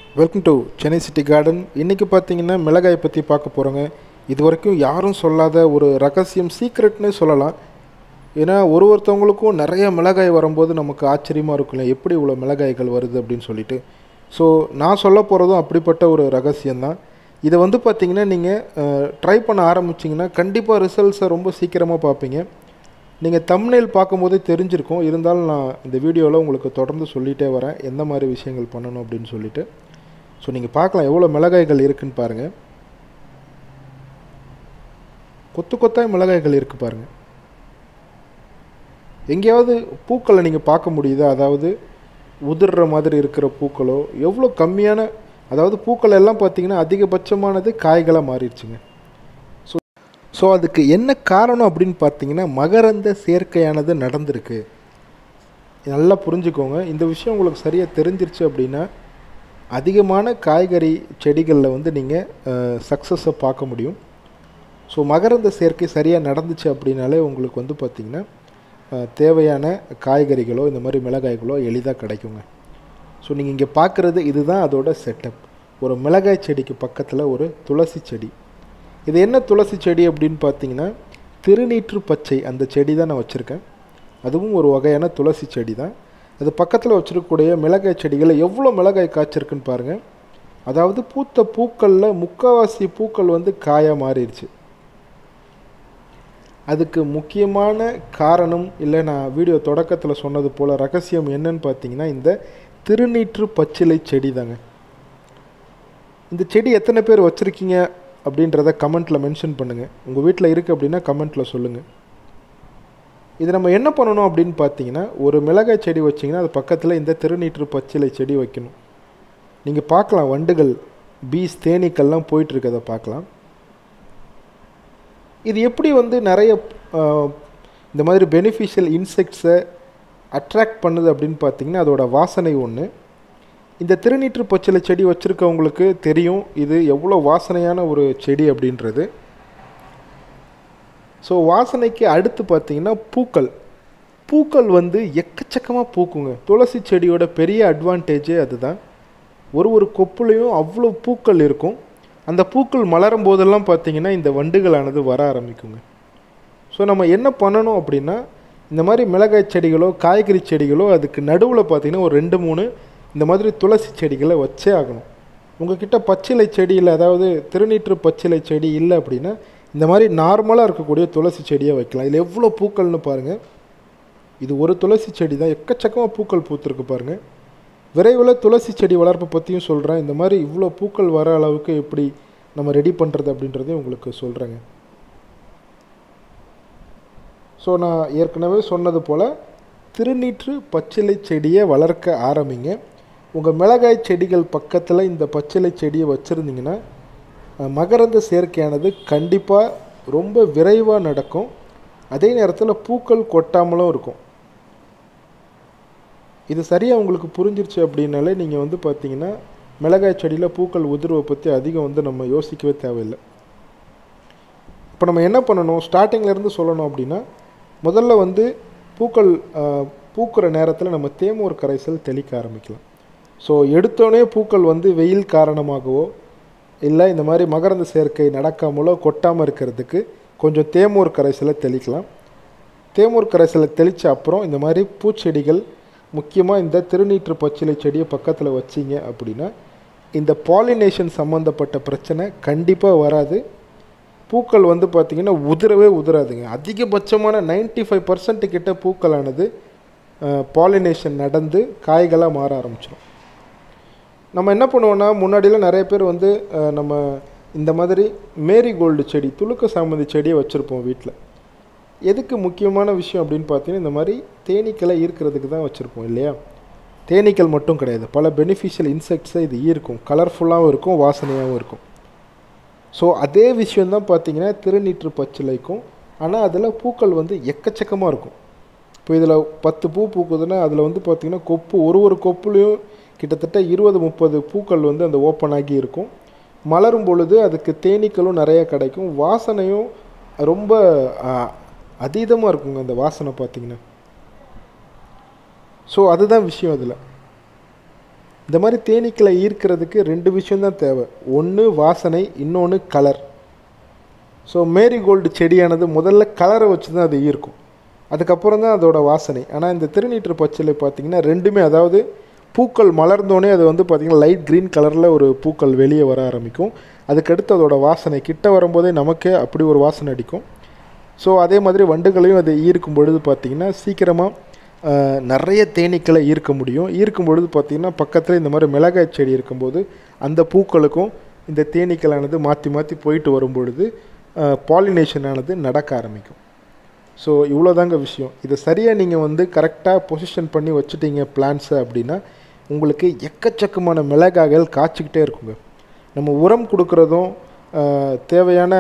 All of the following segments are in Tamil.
welcome to Chennai city garden இன்றைக்கி பார்த்தீங்கன்னா மிளகாயை பற்றி பார்க்க போகிறோங்க இது வரைக்கும் யாரும் சொல்லாத ஒரு ரகசியம் சீக்ரெட்னு சொல்லலாம் ஏன்னா ஒரு ஒருத்தவங்களுக்கும் நிறைய மிளகாய் வரும்போது நமக்கு ஆச்சரியமாக இருக்கும்ல எப்படி இவ்வளோ மிளகாய்கள் வருது அப்படின்னு சொல்லிட்டு ஸோ நான் சொல்ல போகிறதும் அப்படிப்பட்ட ஒரு ரகசியம்தான் இதை வந்து பார்த்தீங்கன்னா நீங்கள் ட்ரை பண்ண ஆரம்பிச்சிங்கன்னா கண்டிப்பாக ரிசல்ட்ஸை ரொம்ப சீக்கிரமாக பார்ப்பீங்க நீங்கள் தம்னேல் பார்க்கும்போதே தெரிஞ்சிருக்கும் இருந்தாலும் நான் இந்த வீடியோவில் உங்களுக்கு தொடர்ந்து சொல்லிகிட்டே வரேன் எந்த மாதிரி விஷயங்கள் பண்ணணும் அப்படின்னு சொல்லிட்டு ஸோ நீங்கள் பார்க்கலாம் எவ்வளோ மிளகாய்கள் இருக்குன்னு பாருங்கள் கொத்து கொத்தாய் மிளகாய்கள் இருக்குது பாருங்கள் எங்கேயாவது பூக்களை நீங்கள் பார்க்க முடியுதா அதாவது உதிர்ற மாதிரி இருக்கிற பூக்களோ எவ்வளோ கம்மியான அதாவது பூக்கள் எல்லாம் பார்த்தீங்கன்னா அதிகபட்சமானது காய்களாக மாறிடுச்சுங்க ஸோ ஸோ அதுக்கு என்ன காரணம் அப்படின்னு பார்த்தீங்கன்னா மகரந்த சேர்க்கையானது நடந்திருக்கு நல்லா புரிஞ்சுக்கோங்க இந்த விஷயம் உங்களுக்கு சரியாக தெரிஞ்சிருச்சு அப்படின்னா அதிகமான காய்கறி செடிகளில் வந்து நீங்கள் சக்ஸஸை பார்க்க முடியும் ஸோ மகரந்த சேர்க்கை சரியாக நடந்துச்சு அப்படின்னாலே உங்களுக்கு வந்து பார்த்திங்கன்னா தேவையான காய்கறிகளோ இந்த மாதிரி மிளகாய்களோ எளிதாக கிடைக்குங்க ஸோ நீங்கள் இங்கே பார்க்குறது இதுதான் அதோட செட்டப் ஒரு மிளகாய் செடிக்கு பக்கத்தில் ஒரு துளசி செடி இது என்ன துளசி செடி அப்படின்னு பார்த்தீங்கன்னா திருநீற்று பச்சை அந்த செடி தான் நான் வச்சுருக்கேன் அதுவும் ஒரு வகையான துளசி செடி தான் அது பக்கத்தில் வச்சுருக்கக்கூடிய மிளகாய் செடிகளில் எவ்வளோ மிளகாய் காய்ச்சிருக்குன்னு பாருங்கள் அதாவது பூத்த பூக்களில் முக்கால்வாசி பூக்கள் வந்து காயாக மாறிடுச்சு அதுக்கு முக்கியமான காரணம் இல்லை நான் வீடியோ தொடக்கத்தில் சொன்னது போல் ரகசியம் என்னன்னு பார்த்தீங்கன்னா இந்த திருநீற்று பச்சிலை செடி தாங்க இந்த செடி எத்தனை பேர் வச்சுருக்கீங்க அப்படின்றத கமெண்ட்டில் மென்ஷன் பண்ணுங்கள் உங்கள் வீட்டில் இருக்குது அப்படின்னா கமெண்ட்டில் சொல்லுங்கள் இது நம்ம என்ன பண்ணணும் அப்படின்னு பார்த்தீங்கன்னா ஒரு மிளகாய் செடி வச்சிங்கன்னா அது பக்கத்தில் இந்த திருநீற்று பச்சிலை செடி வைக்கணும் நீங்கள் பார்க்கலாம் வண்டுகள் பீஸ் தேனீக்கள்லாம் போயிட்டுருக்கதை பார்க்கலாம் இது எப்படி வந்து நிறைய இந்த மாதிரி பெனிஃபிஷியல் இன்செக்ட்ஸை அட்ராக்ட் பண்ணுது அப்படின்னு பார்த்தீங்கன்னா அதோட வாசனை ஒன்று இந்த திருநீற்று பச்சிலை செடி வச்சுருக்கவங்களுக்கு தெரியும் இது எவ்வளோ வாசனையான ஒரு செடி அப்படின்றது ஸோ வாசனைக்கு அடுத்து பார்த்தீங்கன்னா பூக்கள் பூக்கள் வந்து எக்கச்சக்கமாக பூக்குங்க துளசி செடியோட பெரிய அட்வான்டேஜே அதுதான் ஒரு ஒரு கொப்புலையும் அவ்வளோ பூக்கள் இருக்கும் அந்த பூக்கள் மலரும் போதெல்லாம் பார்த்தீங்கன்னா இந்த வண்டுகளானது வர ஆரம்பிக்குங்க ஸோ நம்ம என்ன பண்ணணும் அப்படின்னா இந்த மாதிரி மிளகாய் செடிகளோ காய்கறி செடிகளோ அதுக்கு நடுவில் பார்த்தீங்கன்னா ஒரு ரெண்டு மூணு இந்த மாதிரி துளசி செடிகளை வச்சே ஆகணும் உங்ககிட்ட பச்சிலை செடியில் அதாவது திருநீற்று பச்சிலை செடி இல்லை அப்படின்னா இந்த மாதிரி நார்மலாக இருக்கக்கூடிய துளசி செடியை வைக்கலாம் இதில் எவ்வளோ பூக்கள்னு பாருங்கள் இது ஒரு துளசி செடி தான் எக்கச்சக்கமாக பூக்கள் பூத்துருக்கு பாருங்கள் விரைவில் துளசி செடி வளர்ப்பை பற்றியும் சொல்கிறேன் இந்த மாதிரி இவ்வளோ பூக்கள் வர அளவுக்கு எப்படி நம்ம ரெடி பண்ணுறது அப்படின்றதையும் உங்களுக்கு சொல்கிறேங்க ஸோ நான் ஏற்கனவே சொன்னது போல் திருநீற்று பச்சிலை செடியை வளர்க்க ஆரம்பிங்க உங்கள் மிளகாய் செடிகள் பக்கத்தில் இந்த பச்சிலை செடியை வச்சுருந்தீங்கன்னா மகரந்த சேர்க்கையானது கண்டிப்பாக ரொம்ப விரைவாக நடக்கும் அதே நேரத்தில் பூக்கள் கொட்டாமலும் இருக்கும் இது சரியாக உங்களுக்கு புரிஞ்சிருச்சு அப்படின்னாலே நீங்கள் வந்து பார்த்தீங்கன்னா மிளகாய் செடியில் பூக்கள் உதிர்வை பற்றி அதிகம் வந்து நம்ம யோசிக்கவே தேவையில்லை இப்போ நம்ம என்ன பண்ணணும் ஸ்டார்டிங்லேருந்து சொல்லணும் அப்படின்னா முதல்ல வந்து பூக்கள் பூக்கிற நேரத்தில் நம்ம தேமூர் கரைசல் தெளிக்க ஆரம்பிக்கலாம் ஸோ எடுத்தோடனே பூக்கள் வந்து வெயில் காரணமாகவோ இல்லை இந்த மாதிரி மகரந்த சேர்க்கை நடக்காமலோ கொட்டாமல் இருக்கிறதுக்கு கொஞ்சம் தேமூர் கரைசலை தெளிக்கலாம் தேமூர் கரைசலை தெளித்த அப்புறம் இந்த மாதிரி பூச்செடிகள் முக்கியமாக இந்த திருநீற்று பச்சிலை செடியை பக்கத்தில் வச்சிங்க அப்படின்னா இந்த பாலினேஷன் சம்மந்தப்பட்ட பிரச்சனை கண்டிப்பாக வராது பூக்கள் வந்து பார்த்திங்கன்னா உதிரவே உதிராதுங்க அதிகபட்சமான நைன்ட்டி ஃபைவ் பர்சன்ட் கிட்ட பூக்களானது பாலினேஷன் நடந்து காய்களாக மாற ஆரம்பிச்சிடும் நம்ம என்ன பண்ணுவோன்னா முன்னாடிலாம் நிறைய பேர் வந்து நம்ம இந்த மாதிரி மேரி கோல்டு செடி துளுக்க சாமந்தி செடியை வச்சுருப்போம் வீட்டில் எதுக்கு முக்கியமான விஷயம் அப்படின்னு பார்த்தீங்கன்னா இந்த மாதிரி தேனீக்களை ஈர்க்கிறதுக்கு தான் வச்சுருப்போம் இல்லையா தேனீக்கள் மட்டும் கிடையாது பல பெனிஃபிஷியல் இன்செக்ட்ஸை இது ஈர்க்கும் கலர்ஃபுல்லாகவும் இருக்கும் வாசனையாகவும் இருக்கும் ஸோ அதே விஷயந்தான் பார்த்தீங்கன்னா திருநீற்று பச்சிலைக்கும் ஆனால் அதில் பூக்கள் வந்து எக்கச்சக்கமாக இருக்கும் இப்போ இதில் பத்து பூ பூக்குதுன்னா அதில் வந்து பார்த்திங்கன்னா கொப்பு ஒரு ஒரு கொப்புலேயும் கிட்டத்தட்ட இருபது முப்பது பூக்கள் வந்து அந்த ஓப்பன் ஆகி இருக்கும் மலரும் பொழுது அதுக்கு தேனீக்களும் நிறைய கிடைக்கும் வாசனையும் ரொம்ப அதீதமாக இருக்குங்க அந்த வாசனை பார்த்திங்கன்னா ஸோ அதுதான் விஷயம் அதில் இந்த மாதிரி தேனீக்களை ஈர்க்கிறதுக்கு ரெண்டு விஷயம்தான் தேவை ஒன்று வாசனை இன்னொன்று கலர் ஸோ மேரிகோல்டு செடியானது முதல்ல கலரை வச்சு தான் அது ஈர்க்கும் அதுக்கப்புறம் தான் அதோட வாசனை ஆனால் இந்த திருநீற்று பச்சிலை பார்த்திங்கன்னா ரெண்டுமே அதாவது பூக்கள் மலர்ந்தோடனே அது வந்து பார்த்திங்கன்னா லைட் க்ரீன் கலரில் ஒரு பூக்கள் வெளியே வர ஆரம்பிக்கும் அதுக்கடுத்து அதோட வாசனை கிட்ட வரும்போதே நமக்கே அப்படி ஒரு வாசனை அடிக்கும் ஸோ அதே மாதிரி வண்டுகளையும் அது ஈர்க்கும் பொழுது பார்த்திங்கன்னா சீக்கிரமாக நிறைய தேனீக்களை ஈர்க்க முடியும் ஈர்க்கும் பொழுது பார்த்திங்கன்னா பக்கத்தில் இந்த மாதிரி மிளகாய் செடி இருக்கும்போது அந்த பூக்களுக்கும் இந்த தேனீக்களானது மாற்றி மாற்றி போயிட்டு வரும் பொழுது பாலினேஷன் ஆனது நடக்க ஆரம்பிக்கும் ஸோ இவ்வளோதாங்க விஷயம் இதை சரியாக நீங்கள் வந்து கரெக்டாக பொசிஷன் பண்ணி வச்சுட்டீங்க பிளான்ஸை அப்படின்னா உங்களுக்கு எக்கச்சக்கமான மிளகாய்கள் காய்ச்சிக்கிட்டே இருக்குங்க நம்ம உரம் கொடுக்குறதும் ஆஹ், தேவையான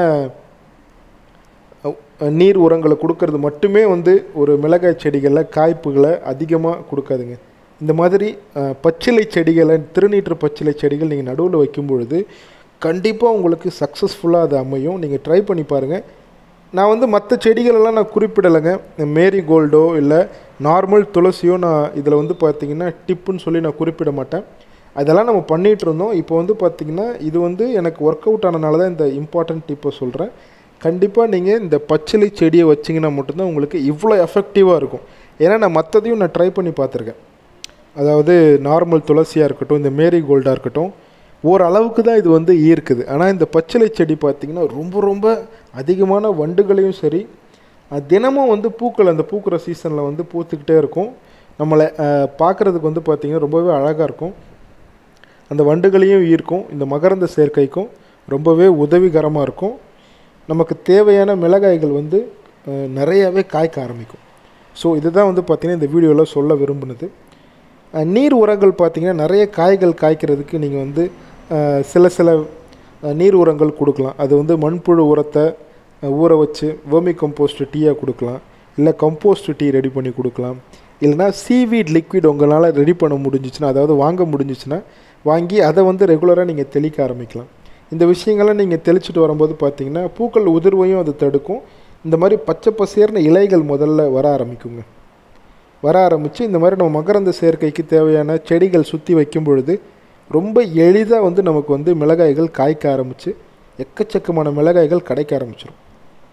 அஹ், நீர் உரங்களை கொடுக்கறது மட்டுமே வந்து ஒரு மிளகாய் செடிகளில் காய்ப்புகளை அதிகமாக கொடுக்காதுங்க இந்த மாதிரி அஹ், பச்சிலை செடிகளை திருநீற்று பச்சிலை செடிகள் நீங்கள் நடுவில் வைக்கும் பொழுது கண்டிப்பாக உங்களுக்கு சக்ஸஸ்ஃபுல்லாக அது அமையும் நீங்கள் ட்ரை பண்ணி பாருங்கள் நான் வந்து மற்ற செடிகளெல்லாம் நான் குறிப்பிடலைங்க மேரி கோல்டோ இல்லை நார்மல் துளசியோ நான் இதில் வந்து பார்த்தீங்கன்னா டிப்புன்னு சொல்லி நான் குறிப்பிட மாட்டேன் அதெல்லாம் நம்ம பண்ணிகிட்டு இருந்தோம் இப்போ வந்து பார்த்தீங்கன்னா இது வந்து எனக்கு ஒர்க் அவுட் ஆனனால தான் இந்த இம்பார்ட்டன்ட் டிப்பை சொல்கிறேன் கண்டிப்பாக நீங்கள் இந்த பச்சிலை செடியை வச்சிங்கன்னா மட்டும்தான் உங்களுக்கு இவ்வளோ எஃபெக்டிவாக இருக்கும் ஏன்னா நான் மற்றதையும் நான் ட்ரை பண்ணி பார்த்துருக்கேன் அதாவது நார்மல் துளசியாக இருக்கட்டும் இந்த மேரி கோல்டாக இருக்கட்டும் ஓரளவுக்கு தான் இது வந்து ஈர்க்குது ஆனால் இந்த பச்சிலை செடி பார்த்திங்கன்னா ரொம்ப ரொம்ப அதிகமான வண்டுகளையும் சரி அது தினமும் வந்து பூக்கள் அந்த பூக்கிற சீசனில் வந்து பூத்துக்கிட்டே இருக்கும் நம்மளை பார்க்குறதுக்கு வந்து பார்த்திங்கன்னா ரொம்பவே அழகாக இருக்கும் அந்த வண்டுகளையும் ஈர்க்கும் இந்த மகரந்த சேர்க்கைக்கும் ரொம்பவே உதவிகரமாக இருக்கும் நமக்கு தேவையான மிளகாய்கள் வந்து அஹ், நிறையாவே காய்க்க ஆரம்பிக்கும் ஸோ இதுதான் வந்து பார்த்திங்கன்னா இந்த வீடியோவில் சொல்ல விரும்பினது அஹ், நீர் உரங்கள் பார்த்திங்கன்னா நிறைய காய்கள் காய்க்கிறதுக்கு நீங்கள் வந்து அஹ், சில சில அஹ், நீர் உரங்கள் கொடுக்கலாம் அது வந்து மண்புழு உரத்தை அஹ், ஊற வச்சு வேர்மி கம்போஸ்ட் டீயாக கொடுக்கலாம் இல்லை கம்போஸ்ட் டீ ரெடி பண்ணி கொடுக்கலாம் இல்லைனா சீவீட் லிக்விட் உங்களால் ரெடி பண்ண முடிஞ்சிச்சுன்னா அதாவது வாங்க முடிஞ்சிச்சுன்னா வாங்கி அதை வந்து ரெகுலராக நீங்கள் தெளிக்க ஆரம்பிக்கலாம் இந்த விஷயங்கள்லாம் நீங்கள் தெளிச்சிட்டு வரும்போது பார்த்தீங்கன்னா பூக்கள் உதிர்வையும் அது தடுக்கும் இந்த மாதிரி பச்சை பசேர்ன இலைகள் முதல்ல வர ஆரம்பிக்குங்க வர ஆரம்பித்து இந்த மாதிரி நம்ம மகரந்த சேர்க்கைக்கு தேவையான செடிகள் சுற்றி வைக்கும் பொழுது ரொம்ப எளிதாக வந்து நமக்கு வந்து மிளகாய்கள் காய்க்க ஆரம்பித்து எக்கச்சக்கமான மிளகாய்கள் கிடைக்க ஆரம்பிச்சிடும்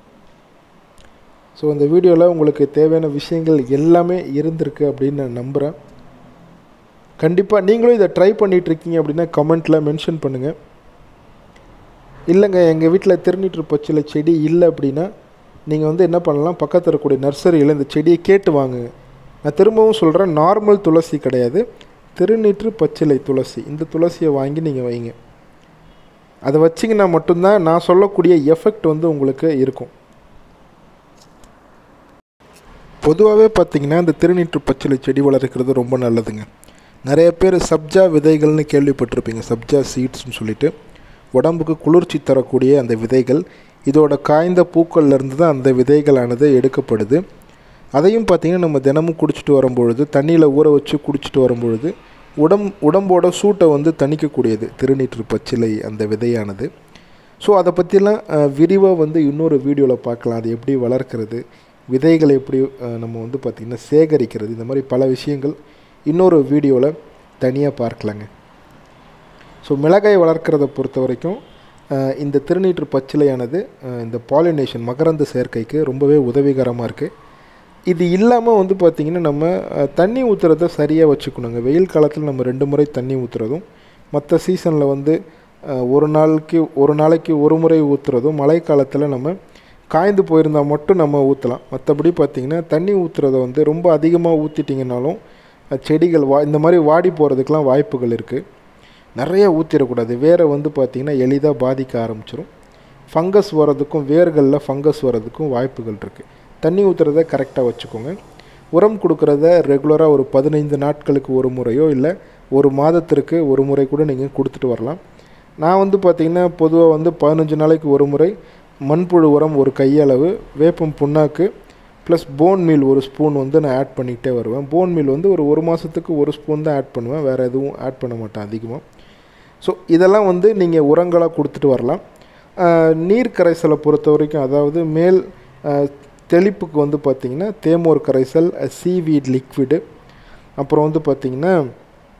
ஸோ இந்த வீடியோவில் உங்களுக்கு தேவையான விஷயங்கள் எல்லாமே இருந்திருக்கு அப்படின்னு நான் நம்புகிறேன் கண்டிப்பாக நீங்களும் இதை ட்ரை பண்ணிட்டு இருக்கீங்க அப்படின்னா கமெண்ட்டில் மென்ஷன் பண்ணுங்கள் இல்லைங்க எங்கள் வீட்டில் திருநீற்று பச்சிலை செடி இல்லை அப்படின்னா நீங்கள் வந்து என்ன பண்ணலாம் பக்கத்தில் இருக்கக்கூடிய நர்சரியில் இந்த செடியை கேட்டு வாங்குங்க நான் திரும்பவும் சொல்கிறேன் நார்மல் துளசி கிடையாது திருநீற்று பச்சிலை துளசி இந்த துளசியை வாங்கி நீங்கள் வைங்க அதை வச்சிங்கன்னா மட்டும்தான் நான் சொல்லக்கூடிய எஃபெக்ட் வந்து உங்களுக்கு இருக்கும் பொதுவாகவே பார்த்தீங்கன்னா இந்த திருநீற்று பச்சிலை செடி வளர்க்கிறது ரொம்ப நல்லதுங்க நிறைய பேர் சப்ஜா விதைகள்னு கேள்விப்பட்டிருப்பீங்க சப்ஜா சீட்ஸ்னு சொல்லிட்டு உடம்புக்கு குளிர்ச்சி தரக்கூடிய அந்த விதைகள் இதோட காய்ந்த பூக்கள்லேருந்து தான் அந்த விதைகளானது எடுக்கப்படுது அதையும் பார்த்திங்கன்னா நம்ம தினமும் குடிச்சிட்டு வரும்பொழுது தண்ணியில் ஊற வச்சு குடிச்சிட்டு வரும்பொழுது உடம் உடம்போட சூட்டை வந்து தணிக்கக்கூடியது திருநீற்று பச்சிலை அந்த விதையானது ஸோ அதை பற்றிலாம் விரிவாக வந்து இன்னொரு வீடியோவில் பார்க்கலாம் அது எப்படி வளர்க்கிறது விதைகளை எப்படி அஹ், நம்ம வந்து பார்த்திங்கன்னா சேகரிக்கிறது இந்த மாதிரி பல விஷயங்கள் இன்னொரு வீடியோவில் தனியாக பார்க்கலாங்க ஸோ மிளகாய் வளர்க்குறத பொறுத்த வரைக்கும் அஹ், இந்த திருநீற்று பச்சிலையானது அஹ், இந்த பாலினேஷன் மகரந்த சேர்க்கைக்கு ரொம்பவே உதவிகரமாக இருக்குது இது இல்லாமல் வந்து பார்த்திங்கன்னா நம்ம அஹ், தண்ணி ஊற்றுறத சரியாக வச்சுக்கணுங்க வெயில் காலத்தில் நம்ம ரெண்டு முறை தண்ணி ஊற்றுறதும் மற்ற சீசனில் வந்து அஹ், ஒரு நாளைக்கு ஒரு நாளைக்கு ஒரு முறை ஊற்றுறதும் மழை காலத்தில் நம்ம காய்ந்து போயிருந்தால் மட்டும் நம்ம ஊற்றலாம் மற்றபடி பார்த்திங்கன்னா தண்ணி ஊற்றுறத வந்து ரொம்ப அதிகமாக ஊற்றிட்டிங்கனாலும் அஹ், செடிகள் வா இந்த மாதிரி வாடி போகிறதுக்கெலாம் வாய்ப்புகள் இருக்குது நிறைய ஊற்றிடக்கூடாது வேரை வந்து பார்த்திங்கன்னா எளிதாக பாதிக்க ஆரம்பிச்சிடும் ஃபங்கஸ் வர்றதுக்கும் வேர்களில் ஃபங்கஸ் வர்றதுக்கும் வாய்ப்புகள் இருக்குது தண்ணி ஊற்றுறத கரெக்டாக வச்சுக்கோங்க உரம் கொடுக்குறத ரெகுலராக ஒரு பதினைந்து நாட்களுக்கு ஒரு முறையோ இல்லை ஒரு மாதத்திற்கு ஒரு முறை கூட நீங்கள் கொடுத்துட்டு வரலாம் நான் வந்து பார்த்திங்கன்னா பொதுவாக வந்து பதினஞ்சு நாளைக்கு ஒரு முறை மண்புழு உரம் ஒரு கையளவு வேப்பம் புண்ணாக்கு ப்ளஸ் போன் மீல் ஒரு ஸ்பூன் வந்து நான் ஆட் பண்ணிக்கிட்டே வருவேன் போன் மீல் வந்து ஒரு ஒரு மாதத்துக்கு ஒரு ஸ்பூன் தான் ஆட் பண்ணுவேன் வேறு எதுவும் ஆட் பண்ண மாட்டேன் அதிகமாக ஸோ இதெல்லாம் வந்து நீங்கள் உரங்களாக கொடுத்துட்டு வரலாம் ஆஹ் நீர் கரைசலை பொறுத்த வரைக்கும் அதாவது மேல் ஆஹ் தெளிப்புக்கு வந்து பார்த்திங்கன்னா தேமோர் கரைசல் சீவீட் லிக்விடு அப்புறம் வந்து பார்த்திங்கன்னா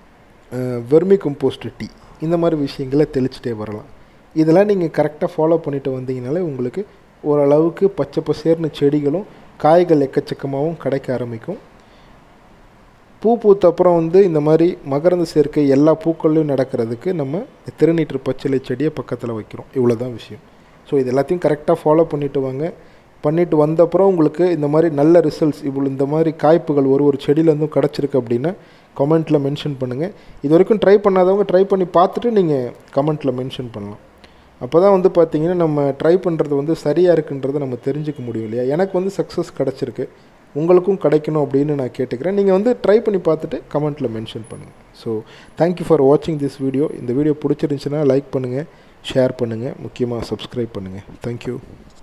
வெர்மி கம்போஸ்ட் டீ இந்த மாதிரி விஷயங்களை தெளிச்சிட்டே வரலாம் இதெல்லாம் நீங்கள் கரெக்டாக ஃபாலோ பண்ணிட்டு வந்தீங்கனாலே உங்களுக்கு ஓரளவுக்கு பச்சை பசேர்னு செடிகளும் காய்கள் எக்கச்சக்கமாகவும் கிடைக்க ஆரம்பிக்கும் பூ பூத்த அப்புறம் வந்து இந்த மாதிரி மகரந்த சேர்க்கை எல்லா பூக்கள்லையும் நடக்கிறதுக்கு நம்ம திருநீற்று பச்சிலை செடியை பக்கத்தில் வைக்கிறோம் இவ்வளோ தான் விஷயம் ஸோ இது எல்லாத்தையும் கரெக்டாக ஃபாலோ பண்ணிட்டு வாங்க பண்ணிட்டு வந்த அப்புறம் உங்களுக்கு இந்த மாதிரி நல்ல ரிசல்ட்ஸ் இவ்வளோ இந்த மாதிரி காய்ப்புகள் ஒரு ஒரு செடியிலேருந்தும் கிடச்சிருக்கு அப்படின்னா கமெண்ட்டில் மென்ஷன் பண்ணுங்கள் இது வரைக்கும் ட்ரை பண்ணாதவங்க ட்ரை பண்ணி பார்த்துட்டு நீங்கள் கமெண்ட்டில் மென்ஷன் பண்ணலாம் அப்போ தான் வந்து பார்த்தீங்கன்னா நம்ம ட்ரை பண்ணுறது வந்து சரியாக இருக்குன்றதை நம்ம தெரிஞ்சுக்க முடியும் இல்லையா எனக்கு வந்து சக்ஸஸ் கிடச்சிருக்கு உங்களுக்கும் கிடைக்கணும் அப்படின்னு நான் கேட்டுக்கிறேன் நீங்கள் வந்து ட்ரை பண்ணி பார்த்துட்டு கமெண்ட்டில் மென்ஷன் பண்ணுங்கள் ஸோ தேங்க்யூ ஃபார் வாட்சிங் திஸ் வீடியோ இந்த வீடியோ பிடிச்சிருந்துச்சுன்னா லைக் பண்ணுங்கள் ஷேர் பண்ணுங்கள் முக்கியமாக சப்ஸ்கிரைப் பண்ணுங்கள் தேங்க்யூ